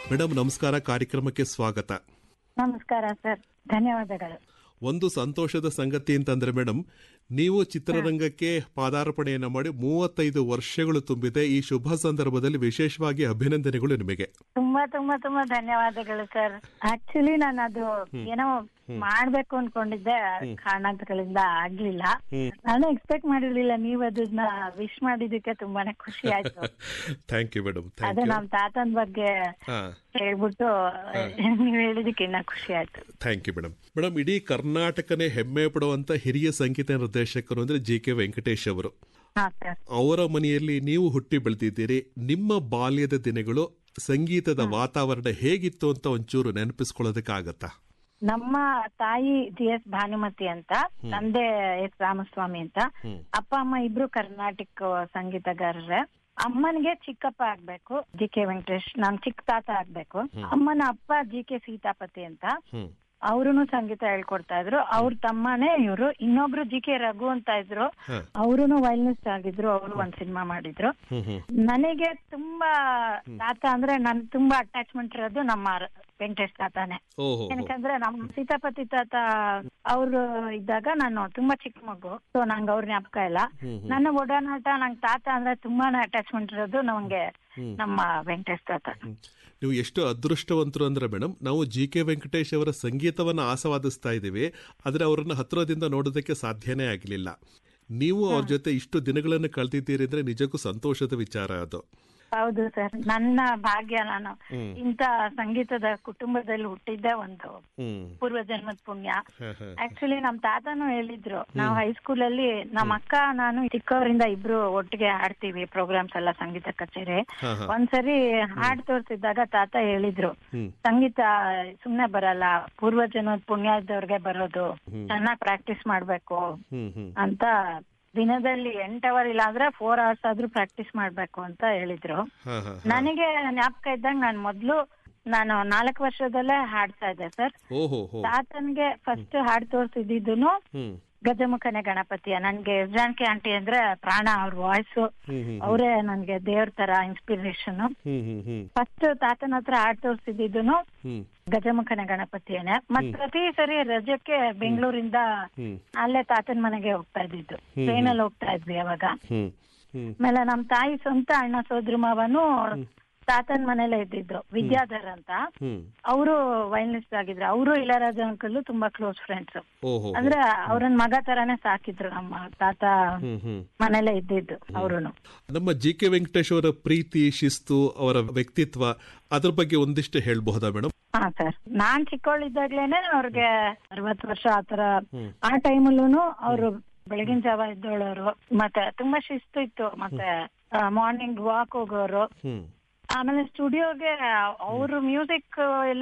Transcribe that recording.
Madam ನಮಸ್ಕಾರ ಕಾರ್ಯಕ್ರಮಕ್ಕೆ ಸ್ವಾಗತ ನಮಸ್ಕಾರ ಸರ್ ಧನ್ಯವಾದಗಳು ಒಂದು ಸಂತೋಷದ ಸಂಗತಿ ಅಂತಂದ್ರೆ ಮೇಡಮ್ ನೀವು ಚಿತ್ರರಂಗಕ್ಕೆ ಪಾದಾರ್ಪಣೆಯನ್ನ ಮಾಡಿ ಮೂವತ್ತೈದು ವರ್ಷಗಳು ತುಂಬಿದೆ ಈ ಶುಭ ಸಂದರ್ಭದಲ್ಲಿ ವಿಶೇಷವಾಗಿ ಅಭಿನಂದನೆಗಳು ನಿಮಗೆ ತುಂಬಾ ತುಂಬಾ ತುಂಬಾ ಧನ್ಯವಾದಗಳು ಸರ್ ಆಕ್ಚುಲಿ ನಾನು ಅದು ಏನೋ ಮಾಡ್ಬೇಕು ಅನ್ಕೊಂಡಿದ್ದೆ ಕಾರಣಗಳಿಂದ ಆಗ್ಲಿಲ್ಲ ನಾನು ಎಕ್ಸ್ಪೆಕ್ಟ್ ಮಾಡಿರ್ಲಿಲ್ಲ ನೀವು ಅದನ್ನ ವಿಶ್ ಮಾಡಿದಕ್ಕೆ ತುಂಬಾನೇ ಖುಷಿ ಆಯ್ತು ಥ್ಯಾಂಕ್ ಯು ಮೇಡಮ್ ಥ್ಯಾಂಕ್ ಅದೇ ಯು ನಮ್ ತಾತನ್ ಬಗ್ಗೆ ಹಾ ಹೇಳ್ಬಿಟ್ಟು ನೀವ್ ಹೇಳಿದಕ್ಕೆ ಇನ್ನ ಖುಷಿ ಆಯ್ತು ಥ್ಯಾಂಕ್ ಯು ಮೇಡಮ್ ಮೇಡಮ್ ಇಡೀ ಕರ್ನಾಟಕನೇ ಹೆಮ್ಮೆ ಪಡುವಂತ ಹಿರಿಯ ಸಂಗೀತ ನಿರ್ದೇಶಕರು ಅಂದ್ರೆ ಜಿ ಕೆ ವೆಂಕಟೇಶ್ ಅವರು ಹಾ ಸರ್ ಅವರ ಮನೆಯಲ್ಲಿ ನೀವು ಹುಟ್ಟಿ ಬೆಳೆದಿದ್ದೀರಿ ನಿಮ್ಮ ಬಾಲ್ಯದ ದಿನಗಳು ಸಂಗೀತದ ವಾತಾವರಣ ಹೇಗಿತ್ತು ಅಂತ ಒಂಚೂರು ನೆನಪಿಸ್ಕೊಳ್ಳೋದಕ್ಕಾಗತ್ತಾ ನಮ್ಮ ತಾಯಿ ಜಿ ಎಸ್ ಭಾನುಮತಿ ಅಂತ ತಂದೆ ಎಸ್ ರಾಮಸ್ವಾಮಿ ಅಂತ ಅಪ್ಪ ಅಮ್ಮ ಇಬ್ರು ಕರ್ನಾಟಕ ಸಂಗೀತಗಾರರೇ ಅಮ್ಮನಿಗೆ ಚಿಕ್ಕಪ್ಪ ಆಗ್ಬೇಕು ಜಿ ಕೆ ವೆಂಕಟೇಶ್ ನಾನ್ ಚಿಕ್ಕ ತಾತ ಆಗ್ಬೇಕು ಅಮ್ಮನ ಅಪ್ಪ ಜಿ ಕೆ ಸೀತಾಪತಿ ಅಂತ ಹ್ಮ್ ಅವ್ರುನು ಸಂಗೀತ ಹೇಳ್ಕೊಡ್ತಾ ಇದ್ರು ಅವ್ರ ತಮ್ಮನೇ ಇವ್ರು ಇನ್ನೊಬ್ರು ಜಿ ಕೆ ರಘು ಅಂತ ಇದ್ರು ಹ. ಅವ್ರುನು ವೈಲಿನಿಸ್ಟ್ ಆಗಿದ್ರು ಅವರು ಒಂದ್ ಸಿನಿಮಾ ಮಾಡಿದ್ರು ಹ್ಮ್ ಹ್ಮ್ ನನಗೆ ತುಂಬಾ ತಾತ ಅಂದ್ರೆ ನನ್ ತುಂಬಾ ಅಟ್ಯಾಚ್ಮೆಂಟ್ ಇರೋದು ನಮ್ಮ ರ- ವೆಂಕಟೇಶ್ ತಾತಾನೆ ಓಹೋ ಯಾಕಂದ್ರೆ ನಮ್ ಸೀತಾಪತಿ ತಾತ ಅವ್ರು ಇದ್ದಾಗ ನಾನು ತುಂಬಾ ಚಿಕ್ಕ ಮಗು ಸೊ ನಂಗೆ ಅವ್ರ ಜ್ಞಾಪಕ ಇಲ್ಲ ನನ್ನ ಒಡನಾಟ ನಂಗೆ ತಾತ ಅಂದ್ರೆ ತುಂಬಾನೇ ಅಟ್ಯಾಚ್ಮೆಂಟ್ ಇರೋದು ನಮ್ಗೆ ನಮ್ಮ ವೆಂಕಟೇಶ್ ತಾತ ಹ್ಮ್. ನೀವು ಎಷ್ಟು ಅದೃಷ್ಟವಂತರು ಅಂದ್ರೆ ಮೇಡಮ್ ನಾವು ಜಿ ಕೆ ವೆಂಕಟೇಶ್ ಅವರ ಸಂಗೀತವನ್ನ ಆಸ್ವಾದಿಸ್ತಾ ಇದ್ದೀವಿ ಆದ್ರೆ ಅವರನ್ನ ಹತ್ತಿರದಿಂದ ನೋಡೋದಕ್ಕೆ ಸಾಧ್ಯನೇ ಆಗಲಿಲ್ಲ ನೀವು ಅವ್ರ ಜೊತೆ ಇಷ್ಟು ದಿನಗಳನ್ನು ಕಳೆದಿದ್ದೀರಿ ಅಂದ್ರೆ ನಿಜಕ್ಕೂ ಸಂತೋಷದ ವಿಚಾರ ಅದು ಹೌದು ಸರ್ ನನ್ನ ಭಾಗ್ಯ ನಾನು ಇಂತ ಸಂಗೀತದ ಕುಟುಂಬದಲ್ಲಿ ಹುಟ್ಟಿದ್ದೆ ಒಂದು ಹ್ಮ್ ಪೂರ್ವ ಜನ್ಮದ ಪುಣ್ಯ ಹ, ಹ. ಆಕ್ಚುಲಿ ನಮ್ ತಾತನು ಹೇಳಿದ್ರು ನಾವು ಹೈಸ್ಕೂಲ್ ಅಲ್ಲಿ ನಮ್ಮ ಅಕ್ಕ ನಾನು ಚಿಕ್ಕವರಿಂದ ಇಬ್ರು ಒಟ್ಟಿಗೆ ಹಾಡ್ತೀವಿ ಪ್ರೋಗ್ರಾಮ್ಸ್ ಎಲ್ಲ ಸಂಗೀತ ಕಚೇರಿ ಹ, ಹ. ಒಂದ್ಸರಿ ಹಾಡ್ ತೋರ್ಸಿದ್ದಾಗ ತಾತ ಹೇಳಿದ್ರು ಹ್ಮ್. ಸಂಗೀತ ಸುಮ್ನೆ ಬರಲ್ಲ ಪೂರ್ವ ಜನ್ಮದ ಪುಣ್ಯ ಇದ್ದವ್ರಿಗೆ ಬರೋದು ಚೆನ್ನಾಗ್ ಪ್ರಾಕ್ಟೀಸ್ ಮಾಡ್ಬೇಕು ಹ್ಮ್ ಹ್ಮ್ ಅಂತ ದಿನದಲ್ಲಿ ಎಂಟ್ ಅವರ್ ಇಲ್ಲ ಅಂದ್ರೆ ಫೋರ್ ಅವರ್ಸ್ ಆದ್ರೂ ಪ್ರಾಕ್ಟೀಸ್ ಮಾಡ್ಬೇಕು ಅಂತ ಹೇಳಿದ್ರು ಹ, ಹ, ಹ. ನನಗೆ ಜ್ಞಾಪಕ ಇದ್ದಂಗ ನಾನ್ ಮೊದ್ಲು ನಾನು ನಾಲ್ಕು ವರ್ಷದಲ್ಲೇ ಹಾಡ್ತಾ ಇದ್ದೆ ಸರ್ ಓಹೋ ಹೋ ತಾತನ್ಗೆ ಫಸ್ಟ್ ಹಾಡ್ ತೋರ್ಸಿದ್ದು ಹ್ಮ್ ಗಜಮುಖನೆ ಗಣಪತಿಯ ನನ್ಗೆ ಜಾನಕಿ ಆಂಟಿ ಅಂದ್ರೆ ಪ್ರಾಣ ಅವ್ರ ವಾಯ್ಸ್ ಹ್ಮ್ ಹ್ಮ್ ಅವರೇ ನನ್ಗೆ ದೇವ್ರ ತರ ಇನ್ಸ್ಪಿರೇಷನ್ ಹ್ಮ್ ಹ್ಮ್ ಹ್ಮ್ ಫಸ್ಟ್ ತಾತನ ಹತ್ರ ಹಾಡ್ ತೋರ್ಸಿದ್ದು ಹ್ಮ್ ಗಜಮುಖನ ಗಣಪತಿಯೇನೆ ಮತ್ ಪ್ರತಿ ಸರಿ ರಜಕ್ಕೆ ಬೆಂಗಳೂರಿಂದ ಹ್ಮ್ ಅಲ್ಲೇ ತಾತನ ಮನೆಗೆ ಹೋಗ್ತಾ ಇದ್ದಿದ್ದು ಟ್ರೈನ್ ಅಲ್ಲಿ ಹೋಗ್ತಾ ಇದ್ವಿ ಅವಾಗ ಹ್ಮ್ ಹ್ಮ್ ಆಮೇಲೆ ನಮ್ ತಾಯಿ ಸ್ವಂತ ಅಣ್ಣ ಸೋದ್ರ ಮಾವನು ತಾತನ್ ಮನೇಲೆ ಇದ್ದಿದ್ದು ವಿದ್ಯಾಧರ್ ಅಂತ ಹ್ಮ್ ಅವರು ವೈಲಿನಿಸ್ಟ್ ಆಗಿದ್ರು ಅವರು ಇಳರಾಜ ಅಂಕಲ್ ತುಂಬಾ ಕ್ಲೋಸ್ ಫ್ರೆಂಡ್ಸ್ ಓಹೋ ಅಂದ್ರೆ ಅವ್ರನ್ ಮಗ ತರಾನೇ ಸಾಕಿದ್ರು ನಮ್ಮ ತಾತ ಹ್ಮ್ ಹ್ಮ್ ಮನೇಲೆ ಇದ್ದಿದ್ದು ಅವ್ರುನು ನಮ್ಮ ಜಿ ಕೆ ವೆಂಕಟೇಶ್ ಅವರ ಪ್ರೀತಿ ಶಿಸ್ತು ಅವರ ವ್ಯಕ್ತಿತ್ವ ಅದ್ರ ಬಗ್ಗೆ ಒಂದಿಷ್ಟು ಹೇಳ್ಬಹುದಾ ಮೇಡಮ್ ಹಾ ಸರ್ ನಾನ್ ಚಿಕ್ಕವಳಿದ್ದಾಗ್ಲೇನೆ ಅವ್ರಿಗೆ ಅರವತ್ತು ವರ್ಷ ಆತರ ಆ ಟೈಮಲ್ಲೂನು ಅವ್ರು ಬೆಳಗಿನ ಜಾವ ಎದ್ದೋಳೋರು ಮತ್ತೆ ತುಂಬಾ ಶಿಸ್ತು ಇತ್ತು ಮತ್ತೆ ಮಾರ್ನಿಂಗ್ ವಾಕ್ ಹೋಗೋರು ಹ್ಮ್ ಆಮೇಲೆ ಸ್ಟುಡಿಯೋಗೆ ಅವ್ರು ಮ್ಯೂಸಿಕ್ ಎಲ್ಲ